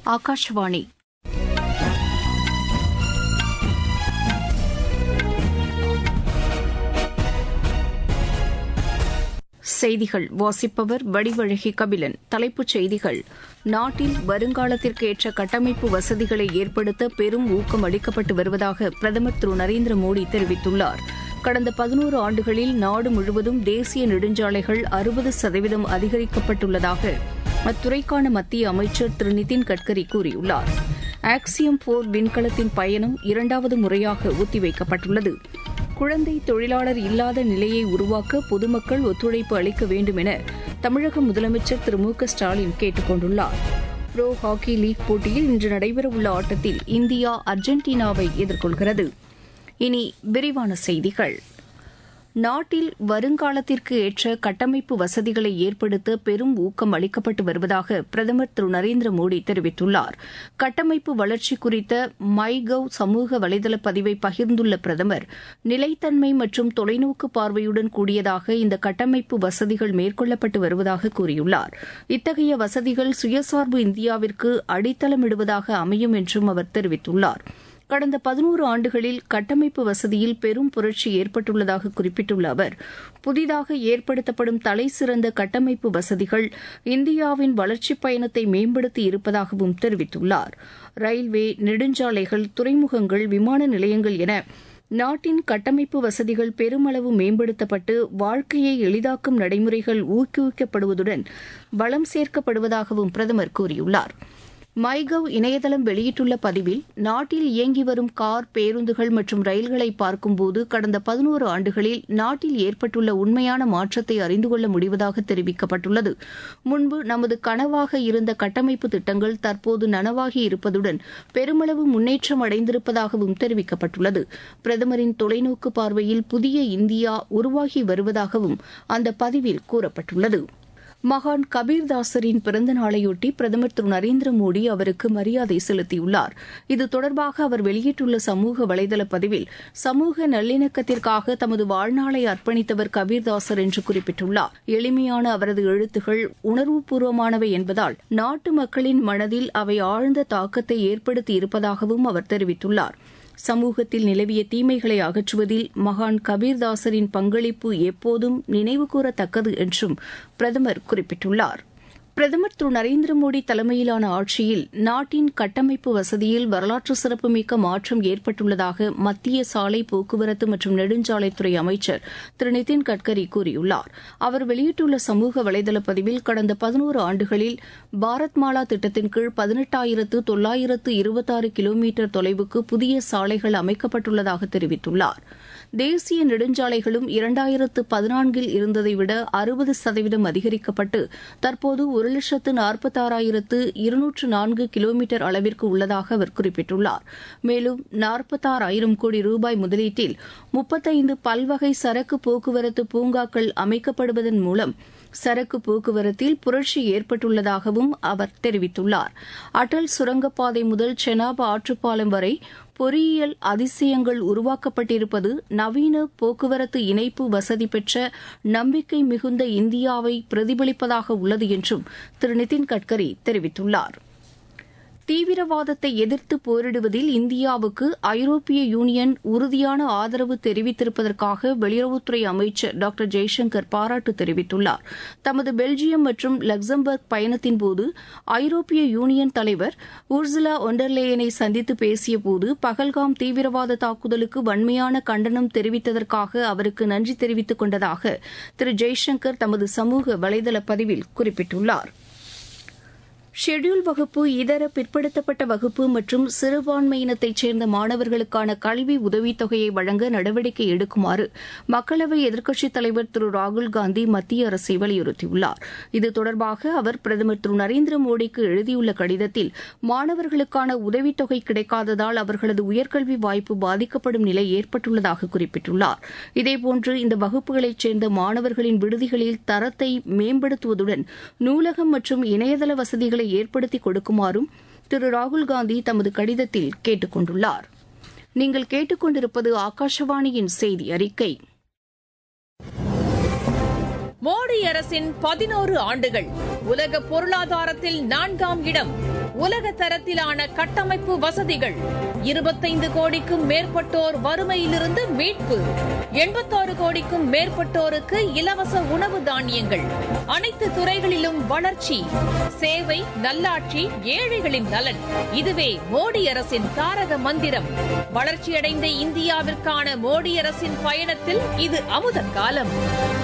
ஆகாஷவாணி செய்திகள் வாசிப்பவர் வடிவழகி கபிலன் தலைப்புச் செய்திகள் நாட்டில் வருங்காலத்திற்கு ஏற்ற கட்டமைப்பு வசதிகளை ஏற்படுத்த பெரும் ஊக்கம் அளிக்கப்பட்டு வருவதாக பிரதமர் திரு நரேந்திர மோடி தெரிவித்துள்ளார் கடந்த பதினோரு ஆண்டுகளில் நாடு முழுவதும் தேசிய நெடுஞ்சாலைகள் அறுபது சதவீதம் அதிகரிக்கப்பட்டுள்ளதாக அத்துறைக்கான மத்திய அமைச்சர் திரு நிதின் கட்கரி கூறியுள்ளார் ஆக்சியம் போர் விண்கலத்தின் பயணம் இரண்டாவது முறையாக ஒத்திவைக்கப்பட்டுள்ளது குழந்தை தொழிலாளர் இல்லாத நிலையை உருவாக்க பொதுமக்கள் ஒத்துழைப்பு அளிக்க வேண்டும் என தமிழக முதலமைச்சர் திரு மு க ஸ்டாலின் கேட்டுக் கொண்டுள்ளார் புரோ ஹாக்கி லீக் போட்டியில் இன்று நடைபெறவுள்ள ஆட்டத்தில் இந்தியா அர்ஜென்டினாவை எதிர்கொள்கிறது இனி விரிவான செய்திகள் நாட்டில் வருங்காலத்திற்கு ஏற்ற கட்டமைப்பு வசதிகளை ஏற்படுத்த பெரும் ஊக்கம் அளிக்கப்பட்டு வருவதாக பிரதமர் திரு நரேந்திர மோடி தெரிவித்துள்ளார் கட்டமைப்பு வளர்ச்சி குறித்த மை கவ் சமூக வலைதள பதிவை பகிர்ந்துள்ள பிரதமர் நிலைத்தன்மை மற்றும் தொலைநோக்கு பார்வையுடன் கூடியதாக இந்த கட்டமைப்பு வசதிகள் மேற்கொள்ளப்பட்டு வருவதாக கூறியுள்ளார் இத்தகைய வசதிகள் சுயசார்பு இந்தியாவிற்கு அடித்தளமிடுவதாக அமையும் என்றும் அவர் தெரிவித்துள்ளார் கடந்த பதினோரு ஆண்டுகளில் கட்டமைப்பு வசதியில் பெரும் புரட்சி ஏற்பட்டுள்ளதாக குறிப்பிட்டுள்ள அவர் புதிதாக ஏற்படுத்தப்படும் தலைசிறந்த கட்டமைப்பு வசதிகள் இந்தியாவின் வளர்ச்சிப் பயணத்தை மேம்படுத்தி இருப்பதாகவும் தெரிவித்துள்ளார் ரயில்வே நெடுஞ்சாலைகள் துறைமுகங்கள் விமான நிலையங்கள் என நாட்டின் கட்டமைப்பு வசதிகள் பெருமளவு மேம்படுத்தப்பட்டு வாழ்க்கையை எளிதாக்கும் நடைமுறைகள் ஊக்குவிக்கப்படுவதுடன் வளம் சேர்க்கப்படுவதாகவும் பிரதமர் கூறியுள்ளார் மைகவ் இணையதளம் வெளியிட்டுள்ள பதிவில் நாட்டில் இயங்கி வரும் கார் பேருந்துகள் மற்றும் ரயில்களை பார்க்கும்போது கடந்த பதினோரு ஆண்டுகளில் நாட்டில் ஏற்பட்டுள்ள உண்மையான மாற்றத்தை அறிந்து கொள்ள முடிவதாக தெரிவிக்கப்பட்டுள்ளது முன்பு நமது கனவாக இருந்த கட்டமைப்பு திட்டங்கள் தற்போது நனவாகி இருப்பதுடன் பெருமளவு முன்னேற்றம் அடைந்திருப்பதாகவும் தெரிவிக்கப்பட்டுள்ளது பிரதமரின் தொலைநோக்கு பார்வையில் புதிய இந்தியா உருவாகி வருவதாகவும் அந்த பதிவில் கூறப்பட்டுள்ளது மகான் கபீர்தாசரின் பிறந்த நாளையொட்டி பிரதமர் திரு நரேந்திர மோடி அவருக்கு மரியாதை செலுத்தியுள்ளார் இது தொடர்பாக அவர் வெளியிட்டுள்ள சமூக வலைதள பதிவில் சமூக நல்லிணக்கத்திற்காக தமது வாழ்நாளை அர்ப்பணித்தவர் கபீர்தாசர் என்று குறிப்பிட்டுள்ளார் எளிமையான அவரது எழுத்துகள் உணர்வுபூர்வமானவை என்பதால் நாட்டு மக்களின் மனதில் அவை ஆழ்ந்த தாக்கத்தை ஏற்படுத்தி இருப்பதாகவும் அவர் தெரிவித்துள்ளார் சமூகத்தில் நிலவிய தீமைகளை அகற்றுவதில் மகான் கபீர்தாசரின் பங்களிப்பு எப்போதும் நினைவுகூரத்தக்கது என்றும் பிரதமர் குறிப்பிட்டுள்ளார் பிரதமர் திரு நரேந்திர மோடி தலைமையிலான ஆட்சியில் நாட்டின் கட்டமைப்பு வசதியில் வரலாற்று சிறப்புமிக்க மாற்றம் ஏற்பட்டுள்ளதாக மத்திய சாலை போக்குவரத்து மற்றும் நெடுஞ்சாலைத்துறை அமைச்சர் திரு நிதின் கட்கரி கூறியுள்ளார் அவர் வெளியிட்டுள்ள சமூக வலைதள பதிவில் கடந்த பதினோரு ஆண்டுகளில் பாரத் மாலா திட்டத்தின் கீழ் பதினெட்டாயிரத்து தொள்ளாயிரத்து இருபத்தாறு கிலோமீட்டர் தொலைவுக்கு புதிய சாலைகள் அமைக்கப்பட்டுள்ளதாக தெரிவித்துள்ளார் தேசிய நெடுஞ்சாலைகளும் இரண்டாயிரத்து பதினான்கில் இருந்ததை விட அறுபது சதவீதம் அதிகரிக்கப்பட்டு தற்போது ஒரு லட்சத்து நாற்பத்தாறாயிரத்து இருநூற்று நான்கு கிலோமீட்டர் அளவிற்கு உள்ளதாக அவர் குறிப்பிட்டுள்ளார் மேலும் நாற்பத்தாறாயிரம் கோடி ரூபாய் முதலீட்டில் முப்பத்தைந்து பல்வகை சரக்கு போக்குவரத்து பூங்காக்கள் அமைக்கப்படுவதன் மூலம் சரக்கு போக்குவரத்தில் புரட்சி ஏற்பட்டுள்ளதாகவும் அவர் தெரிவித்துள்ளார் அடல் சுரங்கப்பாதை முதல் செனாப் ஆற்றுப்பாலம் வரை பொறியியல் அதிசயங்கள் உருவாக்கப்பட்டிருப்பது நவீன போக்குவரத்து இணைப்பு வசதி பெற்ற நம்பிக்கை மிகுந்த இந்தியாவை பிரதிபலிப்பதாக உள்ளது என்றும் திரு நிதின் கட்கரி தெரிவித்துள்ளார் தீவிரவாதத்தை எதிர்த்து போரிடுவதில் இந்தியாவுக்கு ஐரோப்பிய யூனியன் உறுதியான ஆதரவு தெரிவித்திருப்பதற்காக வெளியுறவுத்துறை அமைச்சர் டாக்டர் ஜெய்சங்கர் பாராட்டு தெரிவித்துள்ளார் தமது பெல்ஜியம் மற்றும் லக்சம்பர்க் பயணத்தின்போது ஐரோப்பிய யூனியன் தலைவர் உர்சுலா ஒண்டர்லேயனை சந்தித்து பேசியபோது பகல்காம் தீவிரவாத தாக்குதலுக்கு வன்மையான கண்டனம் தெரிவித்ததற்காக அவருக்கு நன்றி தெரிவித்துக் கொண்டதாக திரு ஜெய்சங்கர் தமது சமூக வலைதள பதிவில் குறிப்பிட்டுள்ளார் ஷெட்யூல் வகுப்பு இதர பிற்படுத்தப்பட்ட வகுப்பு மற்றும் சிறுபான்மையினத்தைச் சேர்ந்த மாணவர்களுக்கான கல்வி உதவித்தொகையை வழங்க நடவடிக்கை எடுக்குமாறு மக்களவை எதிர்க்கட்சித் தலைவர் திரு ராகுல்காந்தி மத்திய அரசை வலியுறுத்தியுள்ளார் இது தொடர்பாக அவர் பிரதமர் திரு நரேந்திர மோடிக்கு எழுதியுள்ள கடிதத்தில் மாணவர்களுக்கான உதவித்தொகை கிடைக்காததால் அவர்களது உயர்கல்வி வாய்ப்பு பாதிக்கப்படும் நிலை ஏற்பட்டுள்ளதாக குறிப்பிட்டுள்ளார் இதேபோன்று இந்த வகுப்புகளைச் சேர்ந்த மாணவர்களின் விடுதிகளில் தரத்தை மேம்படுத்துவதுடன் நூலகம் மற்றும் இணையதள வசதிகளை ஏற்படுத்தி கொடுக்குமாறும் திரு ராகுல்காந்தி தமது கடிதத்தில் கேட்டுக் கொண்டுள்ளார் நீங்கள் கேட்டுக்கொண்டிருப்பது ஆகாஷவாணியின் செய்தி அறிக்கை மோடி அரசின் பதினோரு ஆண்டுகள் உலக பொருளாதாரத்தில் நான்காம் இடம் உலக தரத்திலான கட்டமைப்பு வசதிகள் இருபத்தைந்து கோடிக்கும் மேற்பட்டோர் வறுமையிலிருந்து மீட்பு எண்பத்தாறு கோடிக்கும் மேற்பட்டோருக்கு இலவச உணவு தானியங்கள் அனைத்து துறைகளிலும் வளர்ச்சி சேவை நல்லாட்சி ஏழைகளின் நலன் இதுவே மோடி அரசின் தாரக மந்திரம் வளர்ச்சியடைந்த இந்தியாவிற்கான மோடி அரசின் பயணத்தில் இது அமுத காலம்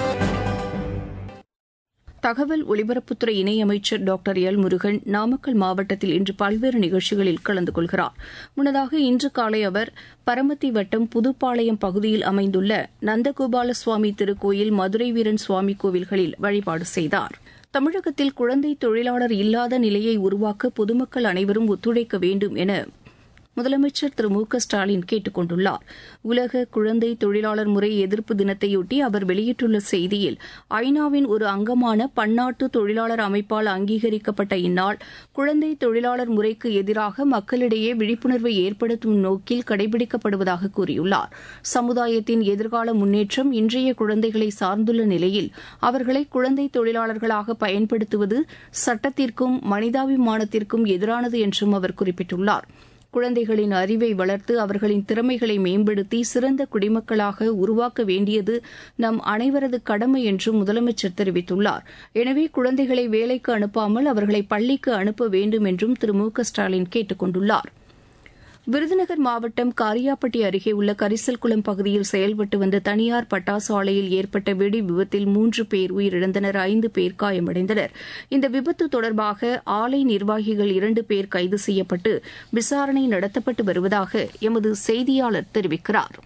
தகவல் ஒலிபரப்புத்துறை இணையமைச்சர் டாக்டர் எல் முருகன் நாமக்கல் மாவட்டத்தில் இன்று பல்வேறு நிகழ்ச்சிகளில் கலந்து கொள்கிறார் முன்னதாக இன்று காலை அவர் பரமத்தி வட்டம் புதுப்பாளையம் பகுதியில் அமைந்துள்ள நந்தகோபால சுவாமி திருக்கோயில் மதுரை வீரன் சுவாமி கோவில்களில் வழிபாடு செய்தார் தமிழகத்தில் குழந்தை தொழிலாளர் இல்லாத நிலையை உருவாக்க பொதுமக்கள் அனைவரும் ஒத்துழைக்க வேண்டும் என முதலமைச்சர் திரு மு க ஸ்டாலின் கேட்டுக் கொண்டுள்ளார் உலக குழந்தை தொழிலாளர் முறை எதிர்ப்பு தினத்தையொட்டி அவர் வெளியிட்டுள்ள செய்தியில் ஐநாவின் ஒரு அங்கமான பன்னாட்டு தொழிலாளர் அமைப்பால் அங்கீகரிக்கப்பட்ட இந்நாள் குழந்தை தொழிலாளர் முறைக்கு எதிராக மக்களிடையே விழிப்புணர்வை ஏற்படுத்தும் நோக்கில் கடைபிடிக்கப்படுவதாக கூறியுள்ளார் சமுதாயத்தின் எதிர்கால முன்னேற்றம் இன்றைய குழந்தைகளை சார்ந்துள்ள நிலையில் அவர்களை குழந்தை தொழிலாளர்களாக பயன்படுத்துவது சட்டத்திற்கும் மனிதாபிமானத்திற்கும் எதிரானது என்றும் அவர் குறிப்பிட்டுள்ளார் குழந்தைகளின் அறிவை வளர்த்து அவர்களின் திறமைகளை மேம்படுத்தி சிறந்த குடிமக்களாக உருவாக்க வேண்டியது நம் அனைவரது கடமை என்றும் முதலமைச்சர் தெரிவித்துள்ளார் எனவே குழந்தைகளை வேலைக்கு அனுப்பாமல் அவர்களை பள்ளிக்கு அனுப்ப வேண்டும் என்றும் திரு மு க ஸ்டாலின் கேட்டுக் கொண்டுள்ளார் விருதுநகர் மாவட்டம் காரியாப்பட்டி அருகே உள்ள கரிசல்குளம் பகுதியில் செயல்பட்டு வந்த தனியார் பட்டாசு ஆலையில் ஏற்பட்ட வெடி விபத்தில் மூன்று பேர் உயிரிழந்தனர் ஐந்து பேர் காயமடைந்தனர் இந்த விபத்து தொடர்பாக ஆலை நிர்வாகிகள் இரண்டு பேர் கைது செய்யப்பட்டு விசாரணை நடத்தப்பட்டு வருவதாக எமது செய்தியாளர் தெரிவிக்கிறார்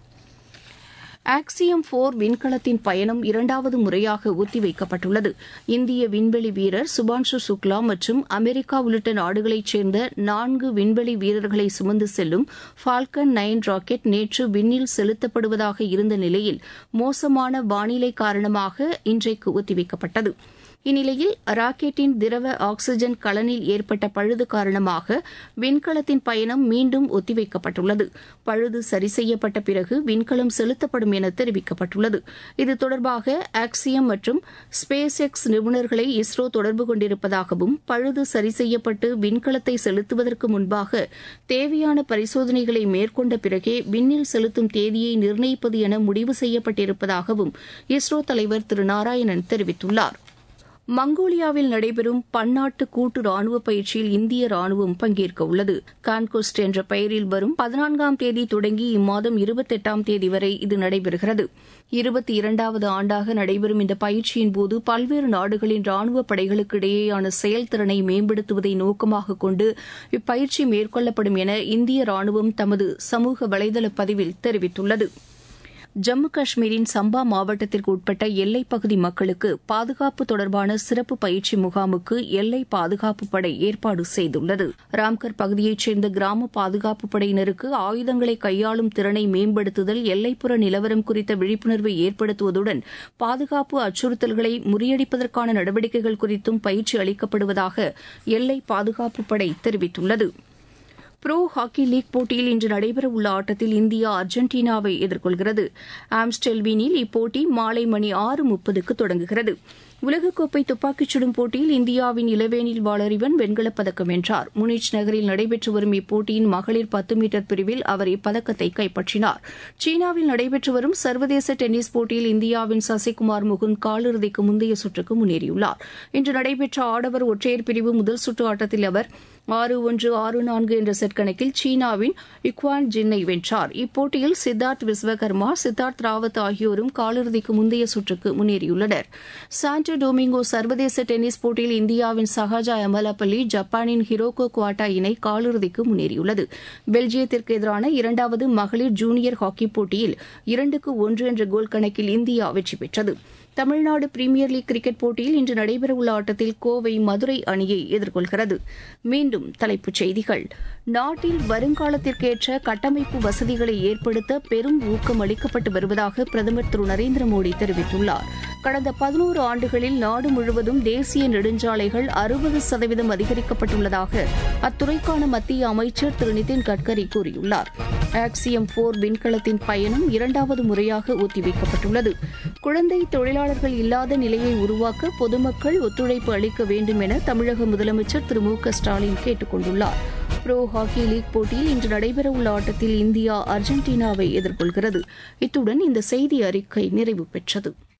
ஆக்சியம் போர் விண்கலத்தின் பயணம் இரண்டாவது முறையாக ஒத்திவைக்கப்பட்டுள்ளது இந்திய விண்வெளி வீரர் சுபான்ஷு சுக்லா மற்றும் அமெரிக்கா உள்ளிட்ட நாடுகளைச் சேர்ந்த நான்கு விண்வெளி வீரர்களை சுமந்து செல்லும் ஃபால்கன் நைன் ராக்கெட் நேற்று விண்ணில் செலுத்தப்படுவதாக இருந்த நிலையில் மோசமான வானிலை காரணமாக இன்றைக்கு ஒத்திவைக்கப்பட்டது இந்நிலையில் ராக்கெட்டின் திரவ ஆக்ஸிஜன் கலனில் ஏற்பட்ட பழுது காரணமாக விண்கலத்தின் பயணம் மீண்டும் ஒத்திவைக்கப்பட்டுள்ளது பழுது சரி செய்யப்பட்ட பிறகு விண்கலம் செலுத்தப்படும் என தெரிவிக்கப்பட்டுள்ளது இது தொடர்பாக ஆக்சியம் மற்றும் ஸ்பேஸ் எக்ஸ் நிபுணர்களை இஸ்ரோ தொடர்பு கொண்டிருப்பதாகவும் பழுது சரி செய்யப்பட்டு விண்கலத்தை செலுத்துவதற்கு முன்பாக தேவையான பரிசோதனைகளை மேற்கொண்ட பிறகே விண்ணில் செலுத்தும் தேதியை நிர்ணயிப்பது என முடிவு செய்யப்பட்டிருப்பதாகவும் இஸ்ரோ தலைவர் திரு நாராயணன் தெரிவித்துள்ளார் மங்கோலியாவில் நடைபெறும் பன்னாட்டு கூட்டு ராணுவ பயிற்சியில் இந்திய ராணுவம் பங்கேற்க உள்ளது கான்கோஸ்ட் என்ற பெயரில் வரும் பதினான்காம் தேதி தொடங்கி இம்மாதம் இருபத்தெட்டாம் தேதி வரை இது நடைபெறுகிறது இருபத்தி இரண்டாவது ஆண்டாக நடைபெறும் இந்த பயிற்சியின் போது பல்வேறு நாடுகளின் ராணுவ படைகளுக்கு இடையேயான செயல்திறனை மேம்படுத்துவதை நோக்கமாக கொண்டு இப்பயிற்சி மேற்கொள்ளப்படும் என இந்திய ராணுவம் தமது சமூக வலைதள பதிவில் தெரிவித்துள்ளது ஜம்மு காஷ்மீரின் சம்பா மாவட்டத்திற்கு உட்பட்ட எல்லைப் பகுதி மக்களுக்கு பாதுகாப்பு தொடர்பான சிறப்பு பயிற்சி முகாமுக்கு எல்லை பாதுகாப்பு படை ஏற்பாடு செய்துள்ளது ராம்கர் பகுதியைச் சேர்ந்த கிராம பாதுகாப்பு படையினருக்கு ஆயுதங்களை கையாளும் திறனை மேம்படுத்துதல் எல்லைப்புற நிலவரம் குறித்த விழிப்புணர்வை ஏற்படுத்துவதுடன் பாதுகாப்பு அச்சுறுத்தல்களை முறியடிப்பதற்கான நடவடிக்கைகள் குறித்தும் பயிற்சி அளிக்கப்படுவதாக எல்லை பாதுகாப்பு படை தெரிவித்துள்ளது புரோ ஹாக்கி லீக் போட்டியில் இன்று நடைபெறவுள்ள ஆட்டத்தில் இந்தியா அர்ஜென்டினாவை எதிர்கொள்கிறது ஆம்ஸ்டெல்வீனில் இப்போட்டி மாலை மணி ஆறு முப்பதுக்கு தொடங்குகிறது உலகக்கோப்பை துப்பாக்கிச் சுடும் போட்டியில் இந்தியாவின் இளவேனில் வாளறிவன் வெண்கலப் பதக்கம் வென்றார் முனிச் நகரில் நடைபெற்று வரும் இப்போட்டியின் மகளிர் பத்து மீட்டர் பிரிவில் அவர் இப்பதக்கத்தை கைப்பற்றினார் சீனாவில் நடைபெற்று வரும் சர்வதேச டென்னிஸ் போட்டியில் இந்தியாவின் சசிகுமார் முகுந்த் காலிறுதிக்கு முந்தைய சுற்றுக்கு முன்னேறியுள்ளார் இன்று நடைபெற்ற ஆடவர் ஒற்றையர் பிரிவு முதல் சுற்று ஆட்டத்தில் அவர் ஆறு ஒன்று ஆறு நான்கு என்ற செட் கணக்கில் சீனாவின் இக்வான் ஜின்னை வென்றார் இப்போட்டியில் சித்தார்த் விஸ்வகர்மா சித்தார்த் ராவத் ஆகியோரும் காலிறுதிக்கு முந்தைய சுற்றுக்கு முன்னேறியுள்ளனர் சாண்டோ டொமிங்கோ சர்வதேச டென்னிஸ் போட்டியில் இந்தியாவின் சஹாஜா அமலாபள்ளி ஜப்பானின் ஹிரோகோ குவாட்டா இணை காலிறுதிக்கு முன்னேறியுள்ளது பெல்ஜியத்திற்கு எதிரான இரண்டாவது மகளிர் ஜூனியர் ஹாக்கி போட்டியில் இரண்டுக்கு ஒன்று என்ற கோல் கணக்கில் இந்தியா வெற்றி பெற்றது தமிழ்நாடு பிரீமியர் லீக் கிரிக்கெட் போட்டியில் இன்று நடைபெறவுள்ள ஆட்டத்தில் கோவை மதுரை அணியை எதிர்கொள்கிறது மீண்டும் தலைப்புச் செய்திகள் நாட்டில் வருங்காலத்திற்கேற்ற கட்டமைப்பு வசதிகளை ஏற்படுத்த பெரும் ஊக்கம் அளிக்கப்பட்டு வருவதாக பிரதமர் திரு நரேந்திர மோடி தெரிவித்துள்ளார் கடந்த பதினோரு ஆண்டுகளில் நாடு முழுவதும் தேசிய நெடுஞ்சாலைகள் அறுபது சதவீதம் அதிகரிக்கப்பட்டுள்ளதாக அத்துறைக்கான மத்திய அமைச்சர் திரு நிதின் கட்கரி கூறியுள்ளார் ஆக்சியம் போர் விண்கலத்தின் பயணம் இரண்டாவது முறையாக ஒத்திவைக்கப்பட்டுள்ளது குழந்தை தொழிலாளர்கள் இல்லாத நிலையை உருவாக்க பொதுமக்கள் ஒத்துழைப்பு அளிக்க வேண்டும் என தமிழக முதலமைச்சர் திரு மு க ஸ்டாலின் கேட்டுக் கொண்டுள்ளார் ப்ரோ ஹாக்கி லீக் போட்டியில் இன்று நடைபெறவுள்ள ஆட்டத்தில் இந்தியா அர்ஜென்டினாவை எதிர்கொள்கிறது இத்துடன் இந்த செய்தி அறிக்கை நிறைவு பெற்றது